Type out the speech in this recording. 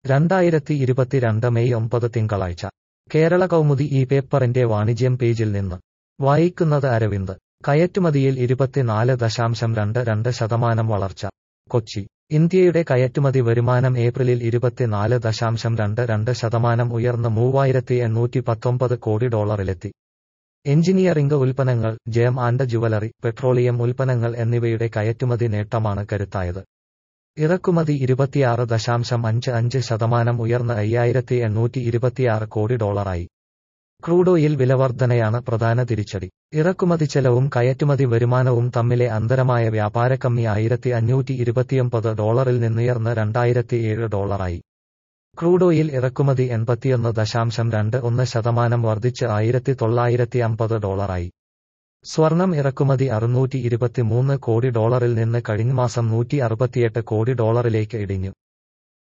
രണ്ടായിരത്തി ഇരുപത്തിരണ്ട് മെയ് ഒമ്പത് തിങ്കളാഴ്ച കേരള കൗമുദി ഈ പേപ്പറിന്റെ വാണിജ്യം പേജിൽ നിന്ന് വായിക്കുന്നത് അരവിന്ദ് കയറ്റുമതിയിൽ ഇരുപത്തിനാല് ദശാംശം രണ്ട് രണ്ട് ശതമാനം വളർച്ച കൊച്ചി ഇന്ത്യയുടെ കയറ്റുമതി വരുമാനം ഏപ്രിലിൽ ഇരുപത്തിനാല് ദശാംശം രണ്ട് രണ്ട് ശതമാനം ഉയർന്ന് മൂവായിരത്തി എണ്ണൂറ്റി പത്തൊമ്പത് കോടി ഡോളറിലെത്തി എഞ്ചിനീയറിംഗ് ഉൽപ്പന്നങ്ങൾ ജയം ആൻഡ് ജുവലറി പെട്രോളിയം ഉൽപ്പന്നങ്ങൾ എന്നിവയുടെ കയറ്റുമതി നേട്ടമാണ് കരുത്തായത് ഇറക്കുമതി ഇരുപത്തിയാറ് ദശാംശം അഞ്ച് അഞ്ച് ശതമാനം ഉയർന്ന് അയ്യായിരത്തി എണ്ണൂറ്റി ഇരുപത്തിയാറ് കോടി ഡോളറായി ക്രൂഡ് ഓയിൽ വിലവർധനയാണ് പ്രധാന തിരിച്ചടി ഇറക്കുമതി ചെലവും കയറ്റുമതി വരുമാനവും തമ്മിലെ അന്തരമായ വ്യാപാരക്കമ്മി ആയിരത്തി അഞ്ഞൂറ്റി ഇരുപത്തിയൊമ്പത് ഡോളറിൽ നിന്നുയർന്ന് രണ്ടായിരത്തി ഏഴ് ഡോളറായി ക്രൂഡ് ഓയിൽ ഇറക്കുമതി എൺപത്തിയൊന്ന് ദശാംശം രണ്ട് ഒന്ന് ശതമാനം വർദ്ധിച്ച് ആയിരത്തി തൊള്ളായിരത്തി അമ്പത് ഡോളറായി സ്വർണം ഇറക്കുമതി അറുന്നൂറ്റി ഇരുപത്തിമൂന്ന് കോടി ഡോളറിൽ നിന്ന് കഴിഞ്ഞ മാസം നൂറ്റി അറുപത്തിയെട്ട് കോടി ഡോളറിലേക്ക് ഇടിഞ്ഞു